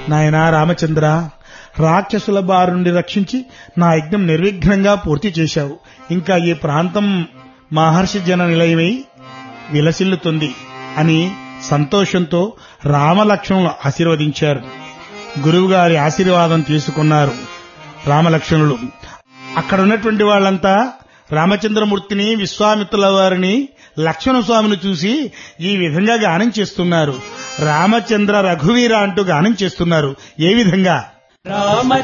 నాయనా రామచంద్ర రాక్షసుల బారి నుండి రక్షించి నా యజ్ఞం నిర్విఘ్నంగా పూర్తి చేశావు ఇంకా ఈ ప్రాంతం మహర్షి జన నిలయమై విలసిల్లుతుంది అని సంతోషంతో రామలక్ష్మణులు ఆశీర్వదించారు గురువుగారి ఆశీర్వాదం తీసుకున్నారు రామలక్ష్మణులు అక్కడ ఉన్నటువంటి వాళ్ళంతా రామచంద్రమూర్తిని విశ్వామిత్రుల వారిని లక్ష్మణ స్వామిని చూసి ఈ విధంగా గానం చేస్తున్నారు రామచంద్ర రఘువీర అంటూ గానం చేస్తున్నారు ఏ విధంగా రామ